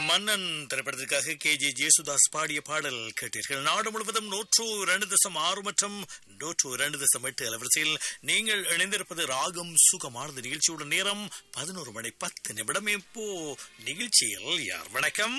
மன்னன் திரைப்படத்திற்காக K J Yesudas பாடிய பாடல் கேட்டீர்கள் நாடு முழுவதும் நூற்று இரண்டு தசம் ஆறு மற்றும் நூற்று இரண்டு தசம் எட்டு அலவரிசையில் நீங்கள் இணைந்திருப்பது ராகம் சுகமானது நிகழ்ச்சியோட நேரம் பதினோரு மணி பத்து நிமிடம் இப்போ நிகழ்ச்சியில் யார் வணக்கம்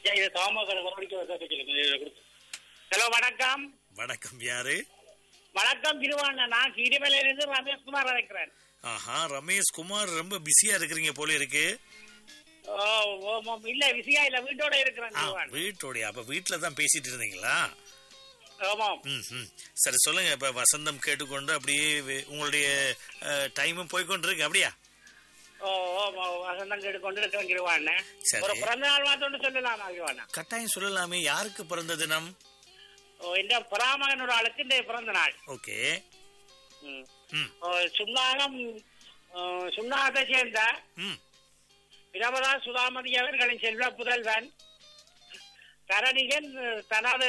ஹலோ வணக்கம் வணக்கம் யாரு வணக்கம் திருவாண்ணா நான் கீரிமலையிலிருந்து ரமேஷ்குமார் அழைக்கிறேன் ஆஹா ரமேஷ் குமார் ரொம்ப பிஸியா இருக்கிறீங்க போல இருக்கு ஓ, ஓ, ஓ, இல்ல விசியா இல்ல வீட்டோட இருக்கிறேன் ஆ, திருவாண்ணா வீட்டோடைய அப்ப வீட்டுல தான் பேசிட்டு இருந்தீங்களா ஆமாம் ம், ம். சரி சொல்லுங்க இப்ப வசந்தம் கேட்டுக்கொண்டு அப்படியே வே- உங்களுடைய டைமும் போய்கொண்டிருக்கு அப்படியா ஓ ஓ ஓ, வசந்தம் கேட்டு கொண்டு இருக்கிறேன் கிருவாண்ணா சரி. ஒரு பிறந்த நாள் வாத்தோண்டு சொல்லலாம் கிருவாண்ணா கட்டாயம் சொல்லலாமே யாருக்கு பிறந்த தினம் ஓ இந்த பராமகன் ஒரு ஆளுக்கு இந்த பிறந்த நாள் ஓகே ம். ம் ஓ, சுண்ணாகம் ஓ, சுண்ணாகத்தை சேர்ந்த ம் பிரபதா சுதாமதி அவர்களின் செல்வ புதல்வன் தரணிகன் தனது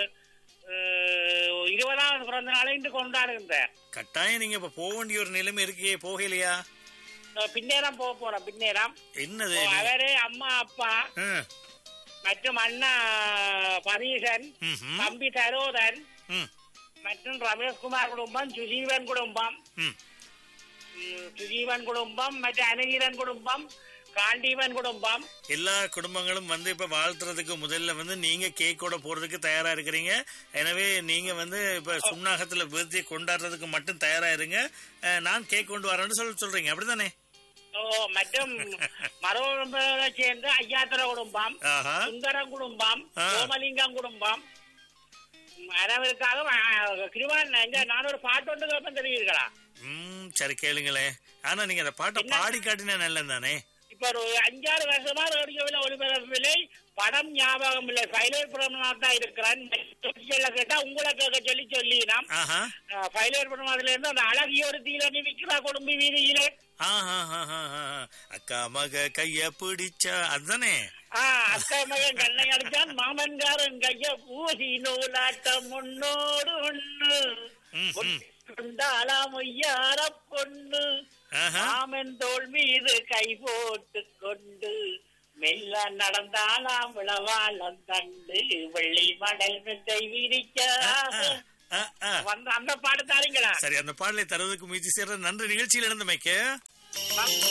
அஹ், இருபதாவது பிறந்த நாளை இன்று கொண்டாடுகின்றார் கட்டாயம் நீங்க இப்ப போக வேண்டிய ஒரு நிலைமை இருக்கே போகலையா அஹ், பின்னேரம் போக போறோம் பின்னேரம் என்னது ஓ, நீ- அவரு அம்மா அப்பா ம், மற்றும் அண்ணா பரீசன் ம்ஹும். தம்பி தரோதன் ம், மற்றும் ரமேஷ்குமார் குடும்பம் சுஜீவன் குடும்பம் ம். ம், சுஜீவன் குடும்பம் மற்றும் அனுகீரன் குடும்பம் காண்டீவன் குடும்பம் எல்லா குடும்பங்களும் வந்து இப்ப வாழ்த்துறதுக்கு முதல்ல வந்து நீங்க கேக்கோட போறதுக்கு தயாரா இருக்கிறீங்க எனவே நீங்க வந்து இப்ப சுண்ணாகத்துல பர்த்டே கொண்டாடுறதுக்கு மட்டும் தயாரா இருங்க அஹ், நான் கேக் கொண்டு வரேன்னு சொல்ல சொல்றீங்க அப்படிதானே ஓ மற்றும் மரபை சேர்ந்த ஐயாத்திர குடும்பம் ஆஹா சுந்தரம் குடும்பம் ஆ. சோமலிங்கம் குடும்பம் ம், அனைவருக்காக கிருவான் இங்க நான் ஒரு பாட்டு ஒன்று கேட்பேன் தெரியுங்களா ம் சரி கேளுங்களேன் ஆனா நீங்க அந்த பாட்டை என்ன? பாடி காட்டினா நல்லது தானே இப்ப ஒரு அஞ்சாறு வருஷமா ரேடியோவில் ஒளிபரப்பில்லை படம் ஞாபகம் இல்லை ஃபைலர் பிரமணம் தான் இருக்கிறேன் சொல்ல கேட்டா உங்களை கேட்க சொல்லி சொல்லி நாம் ஆஹா ஃபைலர் பிரமணத்துல இருந்து அந்த அழகிய ஒரு தீல நிற்கிறா குடும்ப வீதியிலே ஆஹா, ஆஹா, ஆஹா. அக்கா மக கைய பிடிச்சா அதுதானே ஆஹ் அக்கா மகன் கண்ணை அடிச்சான் மாமன்காரன் கைய பூசி நூலாட்டம் முன்னோடு ஒண்ணு ம், ம். கொண்டாளாம் ஒய்யார பொண்ணு ஆஹா. மாமன் தோல் மீது கை போட்டு கொண்டு மெல்ல நடந்தாளாம் விளவாளம் தண்டு வெள்ளி மடல் மெத்தை விரிக்க ஆ, ஆ. வந்து அந்த பாடு தாரீங்களா சரி அந்த பாடலை தருவதற்கு முயற்சி செய்யற நன்றி நிகழ்ச்சியில் இருந்தமைக்கு